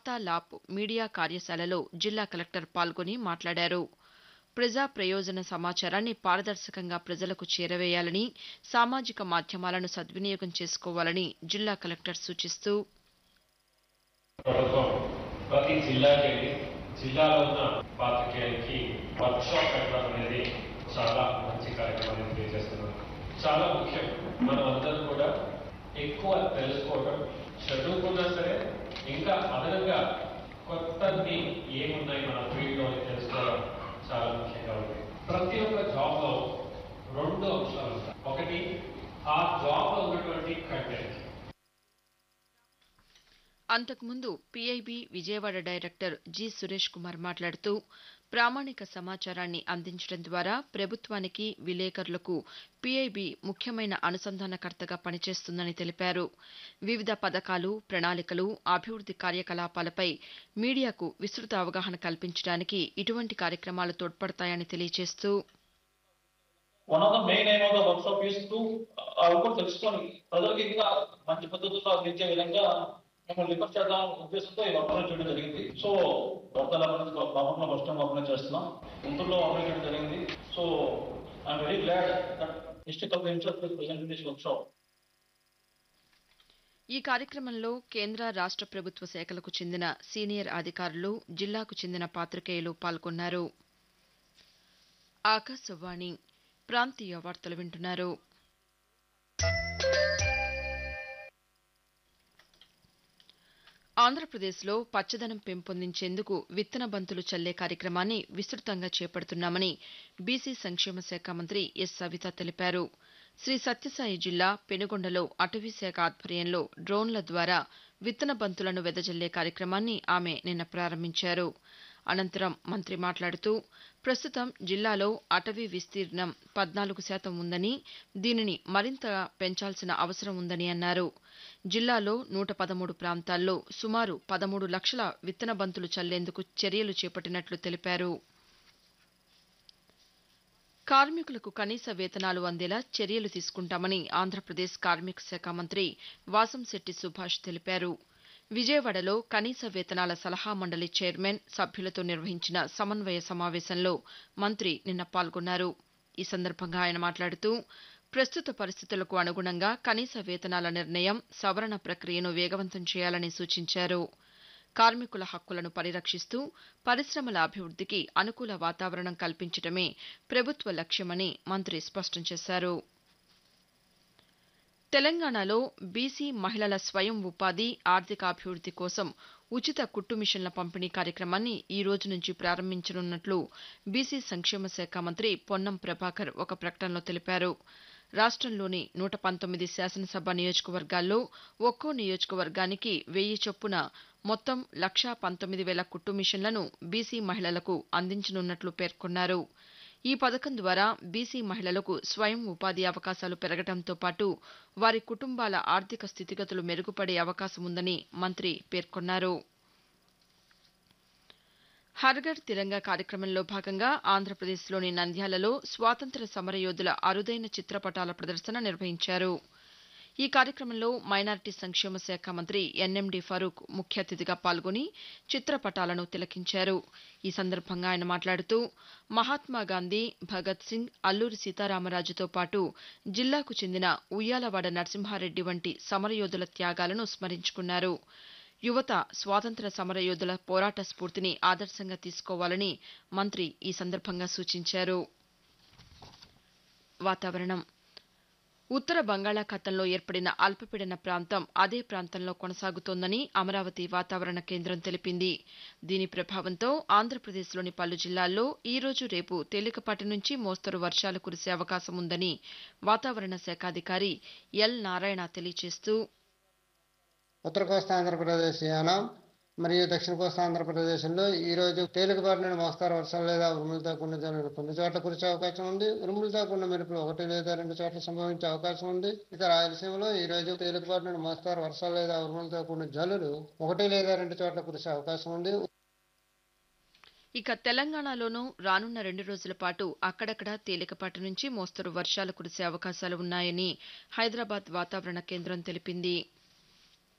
వార్తాలాప్ media కార్యశాలలో జిల్లా collector పాల్గొని మాట్లాడారు ప్రజా ప్రయోజన సమాచారాన్ని పారదర్శకంగా ప్రజలకు చేరవేయాలని సామాజిక మాధ్యమాలను సద్వినియోగం చేసుకోవాలని జిల్లా కలెక్టర్ సూచిస్తూ ప్రభుత్వం ప్రతి జిల్లాకి వెళ్ళి జిల్లాలో ఉన్న పాత్రికేయులకి వర్క్ షాప్ పెట్టడం అనేది చాలా మంచి కార్యక్రమాన్ని తెలియజేస్తున్నాం చాలా ముఖ్యం మనం అందరం కూడా ఎక్కువ తెలుసుకోవడం చదువుకున్నా సరే ఇంకా అదనంగా కొత్తవి ఏమున్నాయి మన ఫీల్డ్లో అని తెలుసుకోవడం చాలా ముఖ్యంగా ఉంది ప్రతి ఒక్క జాబ్ లో రెండు అంశాలు ఉంటాయి ఒకటి ఆ జాబ్ లో ఉన్నటువంటి కంటెంట్ అంతకుముందు PIB Vijayawada director G Suresh Kumar మాట్లాడుతూ ప్రామాణిక సమాచారాన్ని అందించడం ద్వారా ప్రభుత్వానికి విలేకరులకు పీఐబీ ముఖ్యమైన అనుసంధానకర్తగా పనిచేస్తుందని తెలిపారు వివిధ పథకాలు ప్రణాళికలు అభివృద్ది కార్యకలాపాలపై మీడియాకు విస్తృత అవగాహన కల్పించడానికి ఇటువంటి కార్యక్రమాలు తోడ్పడతాయని తెలియజేస్తూ one of the main aim of the workshop is to అవి కూడా తెలుసుకొని ప్రజలకి ఇంకా మంచి పద్ధతుల్లో అందించే విధంగా మేము రిఫర్ చేద్దాం ఉద్దేశంతో ఈ వర్క్ చేయడం జరిగింది సో వార్తల బాపంలో ఫస్ట్ టైం అప్లై చేస్తున్నాం గుంటూరులో అప్లై చేయడం జరిగింది so I'm very glad that district of incharge present this workshop ఈ కార్యక్రమంలో కేంద్ర రాష్ట ప్రభుత్వ శాఖలకు చెందిన సీనియర్ అధికారులు జిల్లాకు చెందిన పాత్రికేయులు పాల్గొన్నారు ఆకాశవాణి ప్రాంతీయ వార్తలు వింటున్నారు ఆంధ్రప్రదేశ్లో పచ్చదనం పెంపొందించేందుకు విత్తన బంతులు చల్లే కార్యక్రమాన్ని విస్తృతంగా చేపడుతున్నామని బీసీ సంక్షేమ శాఖ మంత్రి ఎస్ సవిత తెలిపారు శ్రీ సత్యసాయి జిల్లా పెనుగొండలో అటవీశాఖ ఆధ్వర్యంలో డ్రోన్ల ద్వారా విత్తన బంతులను వెదజల్లే కార్యక్రమాన్ని ఆమె నిన్న ప్రారంభించారు అనంతరం మంత్రి మాట్లాడుతూ ప్రస్తుతం జిల్లాలో అటవీ విస్తీర్ణం పద్నాలుగు శాతం ఉందని దీనిని మరింత పెంచాల్సిన అవసరం ఉందని అన్నారు జిల్లాలో నూట పదమూడు ప్రాంతాల్లో సుమారు పదమూడు లక్షల విత్తన బంతులు చల్లేందుకు చర్యలు చేపట్టినట్లు తెలిపారు కార్మికులకు కనీస వేతనాలు అందేలా చర్యలు తీసుకుంటామని ఆంధ్రప్రదేశ్ కార్మిక శాఖ మంత్రి వాసంశెట్టి సుభాష్ తెలిపారు విజయవాడలో కనీస వేతనాల సలహా మండలి చైర్మన్ సభ్యులతో నిర్వహించిన సమన్వయ సమావేశంలో మంత్రి నిన్న పాల్గొన్నారు ఈ సందర్భంగా ఆయన మాట్లాడుతూ ప్రస్తుత పరిస్థితులకు అనుగుణంగా కనీస వేతనాల నిర్ణయం సవరణ ప్రక్రియను వేగవంతం చేయాలని సూచించారు కార్మికుల హక్కులను పరిరక్షిస్తూ పరిశ్రమల అభివృద్దికి అనుకూల వాతావరణం కల్పించడమే ప్రభుత్వ లక్ష్యమని మంత్రి స్పష్టం చేశారు తెలంగాణలో బీసీ మహిళల స్వయం ఉపాధి ఆర్థికాభివృద్ది కోసం ఉచిత కుట్టు మిషన్ల పంపిణీ కార్యక్రమాన్ని ఈ రోజు నుంచి ప్రారంభించనున్నట్లు బీసీ సంక్షేమ శాఖ మంత్రి పొన్నం ప్రభాకర్ ఒక ప్రకటనలో తెలిపారు రాష్టంలోని నూట పంతొమ్మిది శాసనసభ నియోజకవర్గాల్లో ఒక్కో నియోజకవర్గానికి వెయ్యి చొప్పున మొత్తం లక్షా పంతొమ్మిది వేల కుట్టు మిషన్లను బీసీ మహిళలకు అందించనున్నట్లు పేర్కొన్నారు ఈ పథకం ద్వారా బీసీ మహిళలకు స్వయం ఉపాధి అవకాశాలు పెరగడంతో పాటు వారి కుటుంబాల ఆర్థిక స్థితిగతులు మెరుగుపడే అవకాశం ఉందని మంత్రి పేర్కొన్నారు హర్ఘర్ తిరంగా కార్యక్రమంలో భాగంగా ఆంధ్రప్రదేశ్లోని నంద్యాలలో స్వాతంత్ర సమరయోధుల అరుదైన చిత్రపటాల ప్రదర్శన నిర్వహించారు ఈ కార్యక్రమంలో మైనారిటీ సంక్షేమ శాఖ మంత్రి ఎన్ఎండి ఫరూక్ ముఖ్య అతిథిగా పాల్గొని చిత్రపటాలను తిలకించారు ఈ సందర్భంగా ఆయన మాట్లాడుతూ మహాత్మాగాంధీ భగత్ సింగ్ అల్లూరి సీతారామరాజుతో పాటు జిల్లాకు చెందిన ఉయ్యాలవాడ నరసింహారెడ్డి వంటి సమరయోధుల త్యాగాలను స్మరించుకున్నారు యువత స్వాతంత్ర సమరయోధుల పోరాట స్ఫూర్తిని ఆదర్శంగా తీసుకోవాలని మంత్రి ఈ సందర్భంగా సూచించారు వాతావరణం ఉత్తర బంగాళాఖాతంలో ఏర్పడిన అల్పపీడన ప్రాంతం అదే ప్రాంతంలో కొనసాగుతోందని అమరావతి వాతావరణ కేంద్రం తెలిపింది దీని ప్రభావంతో ఆంధ్రప్రదేశ్లోని పలు జిల్లాల్లో ఈ రోజు రేపు తేలికపాటి నుంచి మోస్తరు వర్షాలు కురిసే అవకాశం ఉందని వాతావరణ శాఖ అధికారి ఎల్ నారాయణ తెలియజేస్తూ ఉత్తర కోస్తా ఆంధ్రప్రదేశ్ యానం మరియు దక్షిణ కోస్తా ఆంధ్రప్రదేశ్లో ఈ రోజు తేలికపాటి నుండి మోస్తారు వర్షాలు లేదా ఉరుములతో కూడిన జల్లులు కొన్ని చోట్ల కురిసే అవకాశం ఉంది ఉరుములతో కూడిన మెరుపులు ఒకటి లేదా రెండు చోట్ల సంభవించే అవకాశం ఉంది ఇక రాయలసీమలో ఈ రోజు తేలికపాటి నుండి మోస్తారు వర్షాలు లేదా ఉరుములతో కూడిన జల్లులు ఒకటి లేదా రెండు చోట్ల కురిసే అవకాశం ఉంది ఇక తెలంగాణలోనూ రానున్న రెండు రోజుల పాటు అక్కడక్కడ తేలికపాటి నుంచి మోస్తరు వర్షాలు కురిసే అవకాశాలు ఉన్నాయని హైదరాబాద్ వాతావరణ కేంద్రం తెలిపింది